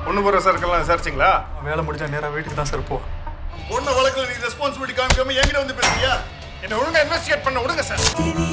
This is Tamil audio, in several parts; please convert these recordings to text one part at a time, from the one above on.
பொண்ணு போகிற சர்க்கெல்லாம் விசாரிச்சிங்களா வேலை முடிஞ்சா நேராக வீட்டுக்கு தான் சார் போ பொண்ணு வழக்கில் நீ ரெஸ்பான்சிபிலிட்டி காமிக்காம என்கிட்ட வந்து பேசுறியா என்ன ஒழுங்கா இன்வெஸ்டிகேட் பண்ண விடுங்க சார்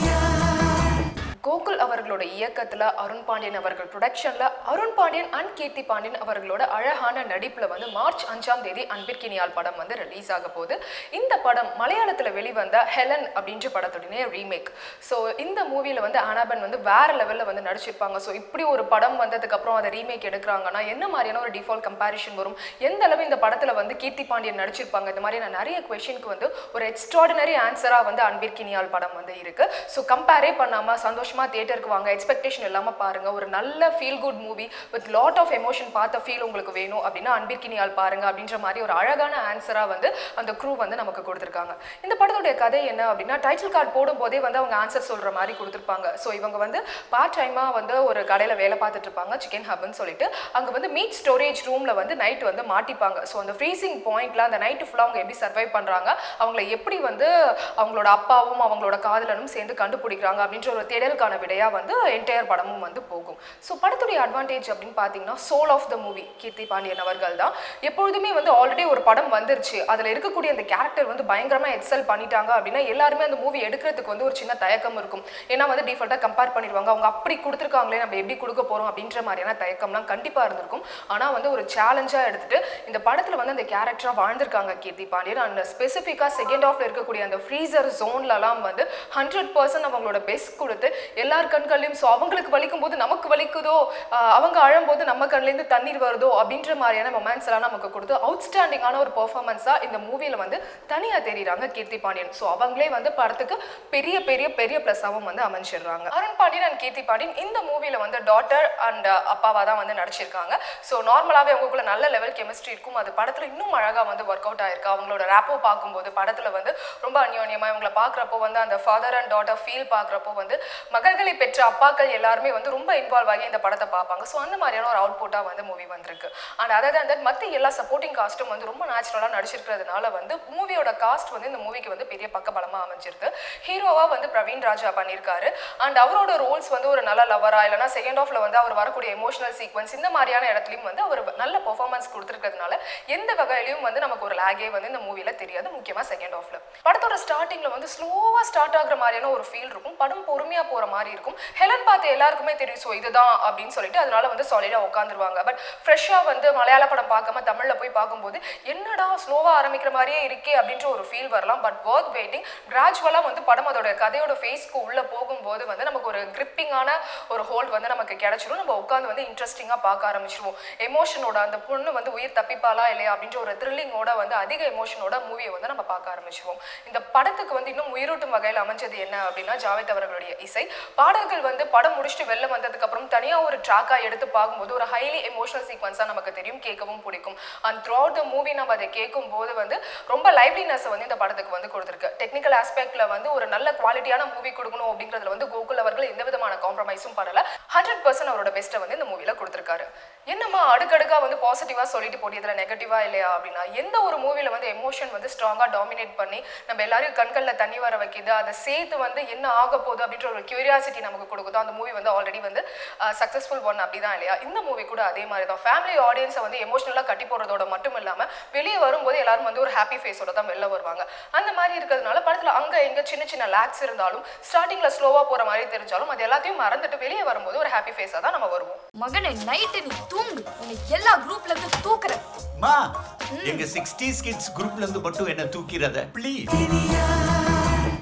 கோகுல் அவர்களோட இயக்கத்துல அருண் பாண்டியன் அவர்கள் ப்ரொடக்ஷன்ல அருண் பாண்டியன் அண்ட் கீர்த்தி பாண்டியன் அவர்களோட அழகான நடிப்புல வந்து மார்ச் அஞ்சாம் தேதி அன்பிற்கினியால் படம் வந்து ரிலீஸ் ஆக போகுது இந்த படம் மலையாளத்துல வெளிவந்த ஹெலன் அப்படின்ற படத்துடைய ரீமேக் ஸோ இந்த மூவில வந்து அனாபன் வந்து வேற லெவல்ல வந்து நடிச்சிருப்பாங்க ஸோ இப்படி ஒரு படம் வந்ததுக்கு அப்புறம் அதை ரீமேக் எடுக்கிறாங்கன்னா என்ன மாதிரியான ஒரு டிஃபால்ட் கம்பேரிஷன் வரும் எந்த அளவு இந்த படத்துல வந்து கீர்த்தி பாண்டியன் நடிச்சிருப்பாங்க இந்த மாதிரியான நிறைய கொஷனுக்கு வந்து ஒரு எக்ஸ்ட்ராடினரி ஆன்சரா வந்து அன்பிற்கினியால் படம் வந்து இருக்கு ஸோ கம்பேரே பண்ணாம சந்தோஷமா தியேட்டருக்கு வாங்க எக்ஸ்பெக்டேஷன் இல்லாம பாருங்க ஒரு நல்ல feel good movie with lot of emotion பார்த்த ஃபீல் உங்களுக்கு வேணும் அப்படின்னா அன்பிற்கினியால் பாருங்க அப்படின்ற மாதிரி ஒரு அழகான ஆன்சரா வந்து அந்த க்ரூ வந்து நமக்கு கொடுத்துருக்காங்க இந்த படத்துடைய கதை என்ன அப்படின்னா டைட்டில் கார்டு போடும் போதே வந்து அவங்க ஆன்சர் சொல்ற மாதிரி கொடுத்துருப்பாங்க ஸோ இவங்க வந்து பார்ட் டைமா வந்து ஒரு கடையில வேலை பார்த்துட்டு இருப்பாங்க சிக்கன் ஹப்னு சொல்லிட்டு அங்க வந்து மீட் ஸ்டோரேஜ் ரூம்ல வந்து நைட் வந்து மாட்டிப்பாங்க ஸோ அந்த ஃப்ரீசிங் பாயிண்ட்ல அந்த நைட்டு ஃபுல்லாக அவங்க எப்படி சர்வைவ் பண்றாங்க அவங்கள எப்படி வந்து அவங்களோட அப்பாவும் அவங்களோட காதலனும் சேர்ந்து கண்டுபிடிக்கிறாங்க அப்படின்ற ஒரு தேடலுக்கான விடையா வந்து என்டையர் படமும் வந்து போகும் ஸோ படத்துடைய அட்வான்டேஜ் அப்படின்னு பார்த்தீங்கன்னா soul of the movie Keerthi Pandian அவர்கள் தான் எப்பொழுதுமே வந்து ஆல்ரெடி ஒரு படம் வந்துருச்சு அதில் இருக்கக்கூடிய அந்த கேரக்டர் வந்து பயங்கரமாக எக்ஸல் பண்ணிட்டாங்க அப்படின்னா எல்லாருமே அந்த மூவி எடுக்கிறதுக்கு வந்து ஒரு சின்ன தயக்கம் இருக்கும் ஏன்னா வந்து டிஃபால்ட்டாக கம்பேர் பண்ணிடுவாங்க அவங்க அப்படி கொடுத்துருக்காங்களே நம்ம எப்படி கொடுக்க போகிறோம் அப்படின்ற மாதிரியான தயக்கம்லாம் கண்டிப்பாக இருந்திருக்கும் ஆனால் வந்து ஒரு சேலஞ்சாக எடுத்துட்டு இந்த படத்தில் வந்து அந்த கேரக்டராக வாழ்ந்திருக்காங்க கீர்த்தி பாண்டியன் அண்ட் ஸ்பெசிஃபிக்காக செகண்ட் ஆஃப்ல இருக்கக்கூடிய அந்த ஃப்ரீசர் ஜோன்லலாம் வந்து ஹண்ட்ரட் பர்சன்ட் அவங்களோட பெஸ்ட் கொடுத்து எல்லார் கண்கள்லையும் ஸோ அவங்களுக்கு வலிக்கும் போது நமக்கு வலிக்குதோ ஆஹ் அவங்க அழும்போது நம்ம கண்லேருந்து தண்ணீர் வருதோ அப்படின்ற மாதிரியான மொமெண்ட்ஸ் எல்லாம் நமக்கு கொடுத்து அவுட்ஸ்டாண்டிங்கான ஒரு பெர்ஃபார்மன்ஸாக இந்த மூவியில் வந்து தனியாக தெரியுறாங்க கீர்த்தி பாண்டியன் ஸோ அவங்களே வந்து படத்துக்கு பெரிய பெரிய பெரிய ப்ளஸ்ஸாகவும் வந்து அமைஞ்சிடுறாங்க அருண் பாண்டியன் அண்ட் கீர்த்தி பாண்டியன் இந்த மூவியில் வந்து டாட்டர் அண்ட் அப்பாவாக தான் வந்து நடிச்சிருக்காங்க ஸோ நார்மலாகவே அவங்களுக்குள்ள நல்ல லெவல் கெமிஸ்ட்ரி இருக்கும் அது படத்தில் இன்னும் அழகாக வந்து ஒர்க் அவுட் ஆயிருக்கு அவங்களோட ரேப்போ பார்க்கும்போது படத்தில் வந்து ரொம்ப அந்யோன்யமாக இவங்களை பார்க்குறப்போ வந்து அந்த ஃபாதர் அண்ட் டாட்டர் ஃபீல் பார்க்குறப்போ வந்து மகள்களை பெற்ற அப்பாக்கள் எல்லாருமே வந்து ரொம்ப இன்வால்வ் ஆகி இந்த படத்தை பார்ப்பாங்க ஸோ அந்த மாதிரியான ஒரு அவுட்புட்டாக வந்து மூவி வந்திருக்கு அண்ட் அதர் தன் தட் மற்ற எல்லா சப்போர்ட்டிங் காஸ்ட்டும் வந்து ரொம்ப நேச்சுரலாக நடிச்சிருக்கிறதுனால வந்து மூவியோட காஸ்ட் வந்து இந்த மூவிக்கு வந்து பெரிய பக்கபலமாக அமைஞ்சிருது ஹீரோவாக வந்து பிரவீன் ராஜா பண்ணியிருக்காரு அண்ட் அவரோட ரோல்ஸ் வந்து ஒரு நல்ல லவரா இல்லைனா செகண்ட் ஆஃப்ல வந்து அவர் வரக்கூடிய எமோஷனல் சீக்வன்ஸ் இந்த மாதிரியான இடத்துலையும் வந்து அவர் நல்ல பெர்ஃபார்மன்ஸ் கொடுத்துருக்கிறதுனால எந்த வகையிலையும் வந்து நமக்கு ஒரு லேகே வந்து இந்த மூவியில் தெரியாது முக்கியமாக செகண்ட் ஆஃப்ல படத்தோட ஸ்டார்டிங்கில் வந்து ஸ்லோவாக ஸ்டார்ட் ஆகுற மாதிரியான ஒரு ஃபீல் இருக்கும் படம் பொறுமையாக போகிற மாதிரி இருக்கும் ஹெலன் பார்த்து எல்லாருக்குமே தெரியும் ஸோ இதுதான் அப்படின்னு சொல்லிட்டு அதனால வந்து சாலிடாக உட்காந்துருவாங்க பட் ஃப்ரெஷ்ஷாக வந்து மலையாள படம் பார்க்காம தமிழில் போய் பார்க்கும்போது என்னடா ஸ்லோவாக ஆரம்பிக்கிற மாதிரியே இருக்கே அப்படின்ற ஒரு ஃபீல் வரலாம் பட் ஒர்க் வெயிட்டிங் கிராஜுவலாக வந்து படம் அதோட கதையோட ஃபேஸ்க்கு உள்ளே போகும்போது வந்து நமக்கு ஒரு கிரிப்பிங்கான ஒரு ஹோல்ட் வந்து நமக்கு கிடைச்சிரும் நம்ம உட்காந்து வந்து இன்ட்ரெஸ்டிங்காக பார்க்க ஆரம்பிச்சிருவோம் எமோஷனோட அந்த பொண்ணு வந்து உயிர் தப்பிப்பாளா இல்லையா அப்படின்ற ஒரு த்ரில்லிங்கோட வந்து அதிக எமோஷனோட மூவியை வந்து நம்ம பார்க்க ஆரம்பிச்சிருவோம் இந்த படத்துக்கு வந்து இன்னும் உயிரூட்டும் வகையில் அமைஞ்சது என்ன அப்படின்னா ஜாவேத் அவர்களுடைய இசை பாடல்கள் வந்து படம் முடிச்சுட்டு வெளில வந்ததுக்கு அப்புறம் தனியாக ஒரு ட்ராக்காக எடுத்து பார்க்கும்போது ஒரு ஹைலி எமோஷனல் சீக்வன்ஸாக நமக்கு தெரியும் கேட்கவும் பிடிக்கும் and throughout the movie நம்ம அதை கேட்கும் போது வந்து ரொம்ப லைவ்லினஸ் வந்து இந்த படத்துக்கு வந்து கொடுத்துருக்கு டெக்னிக்கல் ஆஸ்பெக்ட்ல வந்து ஒரு நல்ல குவாலிட்டியான மூவி கொடுக்கணும் அப்படிங்கிறதுல வந்து கோகுல் அவர்கள் எந்த விதமான காம்ப்ரமைஸும் பண்ணல ஹண்ட்ரட் பர்சன்ட் அவரோட பெஸ்ட்டை வந்து இந்த மூவியில் கொடுத்துருக்காரு என்னம்மா அடுக்கடுக்கா வந்து பாசிட்டிவாக சொல்லிட்டு போட்டியதில் நெகட்டிவாக இல்லையா அப்படின்னா எந்த ஒரு மூவியில் வந்து எமோஷன் வந்து ஸ்ட்ராங்காக டாமினேட் பண்ணி நம்ம எல்லாரையும் கண்களில் தண்ணி வர வைக்குது அதை சேர்த்து வந்து என்ன ஆக போகுது அப்படின்ற ஒரு கியூரியாசிட்டி நமக்கு கொடுக்குதோ அந்த மூவி வந்து ஆல்ரெடி வந்து சக்ஸஸ்ஃபுல் ஒன் அப்படிதான் இல்லையா இந்த மூவி கூட அதே மாதிரி தான் ஃபேமிலி ஆடியன்ஸை வந்து எமோஷனலாக கட்டி போடுறதோட மட்டும் இல்லாமல் வெளியே வரும்போது எல்லாரும் வந்து ஒரு ஹாப்பி ஃபேஸோட தான் வெளில வருவாங்க அந்த மாதிரி இருக்கிறதுனால படத்தில் அங்கே எங்கே சின்ன சின்ன லேக்ஸ் இருந்தாலும் ஸ்டார்டிங்கில் ஸ்லோவாக போகிற மாதிரி தெரிஞ்சாலும் அது எல்லாத்தையும் மறந்துட்டு வெளியே வரும்போது ஒரு ஹாப்பி ஃபேஸாக தான் நம்ம வருவோம் மகனே நைட்டு நீ தூங்கு உன்னை எல்லா குரூப்ல இருந்து தூக்குறேன் மா எங்க சிக்ஸ்டீஸ் கிட்ஸ் குரூப்ல இருந்து மட்டும் என்ன தூக்கிறத ப்ளீஸ்